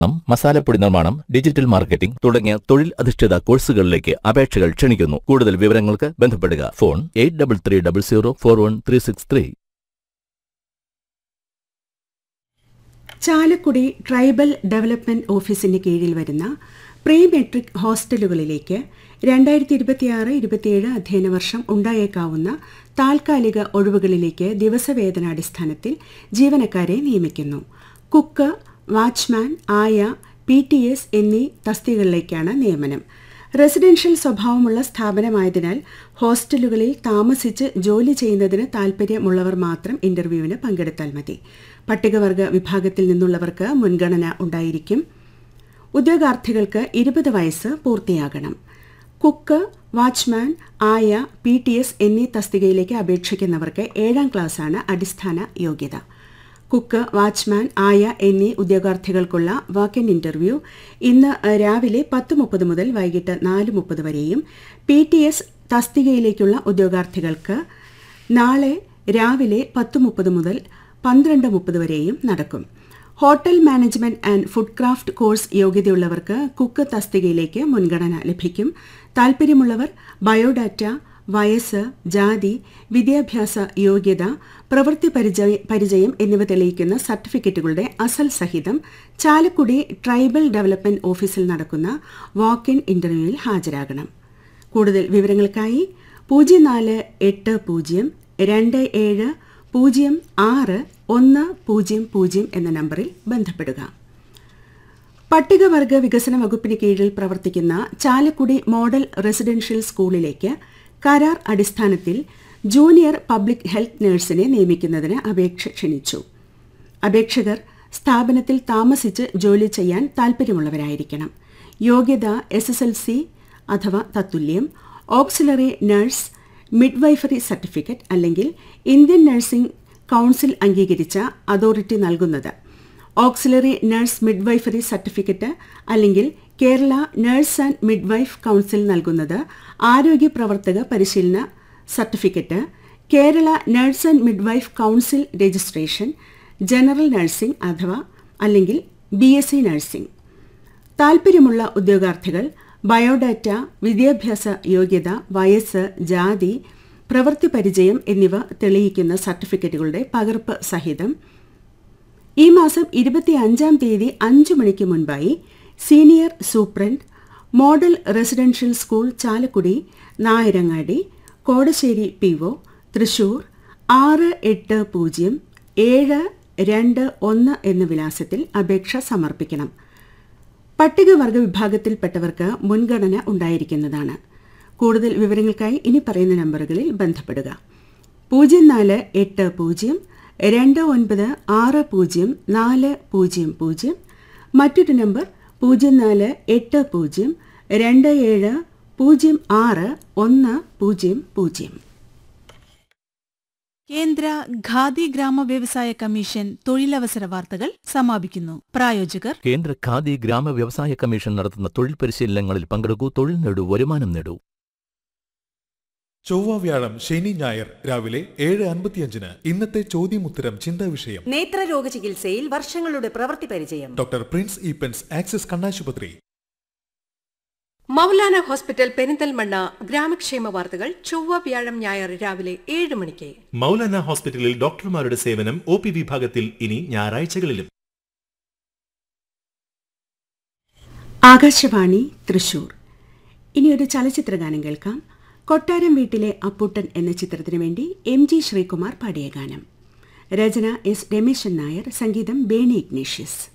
മസാലപ്പൊടി നിർമ്മാണം digital marketing തുടങ്ങിയ തൊഴിൽ അധിഷ്ഠിത കോഴ്സുകളിലേക്ക് അപേക്ഷകൾ ക്ഷണിക്കുന്നു കൂടുതൽ വിവരങ്ങൾക്ക് ബന്ധപ്പെടുക phone eight double three double zero four one three six three Chalakudy tribal development ഓഫീസിന്റെ കീഴിൽ വരുന്ന പ്രീ മെട്രിക് ഹോസ്റ്റലുകളിലേക്ക് രണ്ടായിരത്തി ഇരുപത്തിയാറ് ഇരുപത്തിയേഴ് അധ്യയന വർഷം ഉണ്ടായേക്കാവുന്ന താൽക്കാലിക ഒഴിവുകളിലേക്ക് ദിവസവേതനാടിസ്ഥാനത്തിൽ ജീവനക്കാരെ നിയമിക്കുന്നു കുക്ക് വാച്ച്മാൻ ആയ പി ടി എസ് എന്നീ തസ്തികകളിലേക്കാണ് നിയമനം റെസിഡൻഷ്യൽ സ്വഭാവമുള്ള സ്ഥാപനമായതിനാൽ ഹോസ്റ്റലുകളിൽ താമസിച്ച് ജോലി ചെയ്യുന്നതിന് താൽപ്പര്യമുള്ളവർ മാത്രം ഇന്റർവ്യൂവിന് പങ്കെടുത്താൽ മതി പട്ടികവർഗ വിഭാഗത്തിൽ നിന്നുള്ളവർക്ക് മുൻഗണന ഉണ്ടായിരിക്കും ഉദ്യോഗാർത്ഥികൾക്ക് ഇരുപത് വയസ്സ് പൂർത്തിയാകണം കുക്ക് വാച്ച്മാൻ ആയ പി ടി എസ് എന്നീ തസ്തികയിലേക്ക് അപേക്ഷിക്കുന്നവർക്ക് ഏഴാം ക്ലാസ്സാണ് അടിസ്ഥാന യോഗ്യത കുക്ക് വാച്ച്മാൻ ആയ എന്നീ ഉദ്യോഗാർത്ഥികൾക്കുള്ള വാക്ക് ഇൻ ഇന്റർവ്യൂ ഇന്ന് രാവിലെ പത്ത് മുപ്പത് മുതൽ വൈകിട്ട് നാല് മുപ്പത് വരെയും പി ടി എസ് തസ്തികയിലേക്കുള്ള ഉദ്യോഗാർത്ഥികൾക്ക് നാളെ രാവിലെ പത്ത് മുപ്പത് മുതൽ പന്ത്രണ്ട് മുപ്പത് വരെയും നടക്കും hotel management and food craft course യോഗ്യതയുള്ളവർക്ക് കുക്ക് തസ്തികയിലേക്ക് മുൻഗണന ലഭിക്കും താൽപ്പര്യമുള്ളവർ ബയോഡാറ്റ വയസ്സ് ജാതി വിദ്യാഭ്യാസ യോഗ്യത പ്രവൃത്തി പരിചയ പരിചയം എന്നിവ തെളിയിക്കുന്ന സർട്ടിഫിക്കറ്റുകളുടെ അസൽ സഹിതം ചാലക്കുടി ട്രൈബൽ ഡെവലപ്മെന്റ് ഓഫീസിൽ നടക്കുന്ന വാക്ക് ഇൻ ഇന്റർവ്യൂവിൽ ഹാജരാകണം കൂടുതൽ വിവരങ്ങൾക്കായി പൂജ്യം നാല് എട്ട് പൂജ്യം രണ്ട് ഏഴ് പൂജ്യം ആറ് ഒന്ന് പൂജ്യം പൂജ്യം എന്ന നമ്പറിൽ ബന്ധപ്പെടുക പട്ടികവർഗ വികസന വകുപ്പിന് കീഴിൽ പ്രവർത്തിക്കുന്ന ചാലക്കുടി മോഡൽ റെസിഡൻഷ്യൽ സ്കൂളിലേക്ക് കരാർ അടിസ്ഥാനത്തിൽ ജൂനിയർ പബ്ലിക് ഹെൽത്ത് നഴ്സിനെ നിയമിക്കുന്നതിന് അപേക്ഷ ക്ഷണിച്ചു അപേക്ഷകർ സ്ഥാപനത്തിൽ താമസിച്ച് ജോലി ചെയ്യാൻ താൽപ്പര്യമുള്ളവരായിരിക്കണം യോഗ്യത എസ് എസ് എൽ സി അഥവാ തത്തുല്യം ഓക്സിലറി നഴ്സ് മിഡ്വൈഫറി സർട്ടിഫിക്കറ്റ് അല്ലെങ്കിൽ ഇന്ത്യൻ നഴ്സിംഗ് കൗൺസിൽ അംഗീകരിച്ച അതോറിറ്റി നൽകുന്നത് ഓക്സിലറി നഴ്സ് മിഡ്വൈഫറി സർട്ടിഫിക്കറ്റ് അല്ലെങ്കിൽ Kerala nurse and midwife council നൽകുന്നത് ആരോഗ്യ പ്രവർത്തക പരിശീലന certificate Kerala nurse and midwife council registration general nursing അഥവാ അല്ലെങ്കിൽ ബി എസ് സി നഴ്സിംഗ് താൽപ്പര്യമുള്ള ഉദ്യോഗാർത്ഥികൾ ബയോഡാറ്റ വിദ്യാഭ്യാസ യോഗ്യത വയസ്സ് ജാതി പ്രവൃത്തി പരിചയം എന്നിവ തെളിയിക്കുന്ന സർട്ടിഫിക്കറ്റുകളുടെ പകർപ്പ് സഹിതം ഈ മാസം ഇരുപത്തിയഞ്ചാം തീയതി അഞ്ചു മണിക്ക് മുൻപായി senior superintendent model residential school Chalakudy Nayarangadi Kodassery P O Thrissur ആറ് എട്ട് പൂജ്യം ഏഴ് രണ്ട് ഒന്ന് എന്ന വിലാസത്തിൽ അപേക്ഷ സമർപ്പിക്കണം പട്ടികവർഗ വിഭാഗത്തിൽപ്പെട്ടവർക്ക് മുൻഗണന ഉണ്ടായിരിക്കുന്നതാണ് കൂടുതൽ വിവരങ്ങൾക്കായി ഇനി പറയുന്ന നമ്പറുകളിൽ ബന്ധപ്പെടുക പൂജ്യം നാല് എട്ട് പൂജ്യം രണ്ട് ഒൻപത് ആറ് പൂജ്യം നാല് പൂജ്യം പൂജ്യം മറ്റൊരു നമ്പർ പൂജ്യം നാല് എട്ട് പൂജ്യം രണ്ട് ഏഴ് പൂജ്യം ആറ് ഒന്ന് പൂജ്യം പൂജ്യം കേന്ദ്ര ഖാദി ഗ്രാമ വ്യവസായ കമ്മീഷൻ തൊഴിലവസര വാർത്തകൾ സമാപിക്കുന്നു പ്രായോജകർ കേന്ദ്ര ഖാദി ഗ്രാമ വ്യവസായ കമ്മീഷൻ നടത്തുന്ന തൊഴിൽ പരിശീലനങ്ങളിൽ പങ്കെടുക്കൂ തൊഴിൽ നേടൂ വരുമാനം നേടൂ ചൊവ്വ വ്യാഴം ശനി ഞായർ രാവിലെ ഏഴ് അൻപത്തിയഞ്ചിന് ഇന്നത്തെ ചോദ്യമുത്തരം ചിന്താ വിഷയം നേത്രരോഗ ചികിത്സയിൽ വർഷങ്ങളുടെ പ്രവൃത്തി പരിചയം ഡോക്ടർ പ്രിൻസ് ഈപ്പൻസ് ആക്സിസ് കണ്ണാശുപത്രി മൗലാന ഹോസ്പിറ്റൽ പെരിന്തൽമണ്ണ ഗ്രാമക്ഷേമ വാർത്തകൾ ചൊവ്വ വ്യാഴം ഞായർ രാവിലെ ഏഴ് മണിക്ക് മൗലാന ഹോസ്പിറ്റലിൽ ഡോക്ടർമാരുടെ സേവനം ഒ പി വിഭാഗത്തിൽ ഇനി ഞായറാഴ്ചകളിലും ആകാശവാണി തൃശൂർ ഇനി ഒരു ചലച്ചിത്ര ഗാനം കേൾക്കാം കൊട്ടാരം വീട്ടിലെ അപ്പൂട്ടൻ എന്ന ചിത്രത്തിനു വേണ്ടി എം ജി ശ്രീകുമാർ പാടിയ ഗാനം രചന എസ് രമേശൻ നായർ സംഗീതം ബേണി ഇഗ്നേഷ്യസ്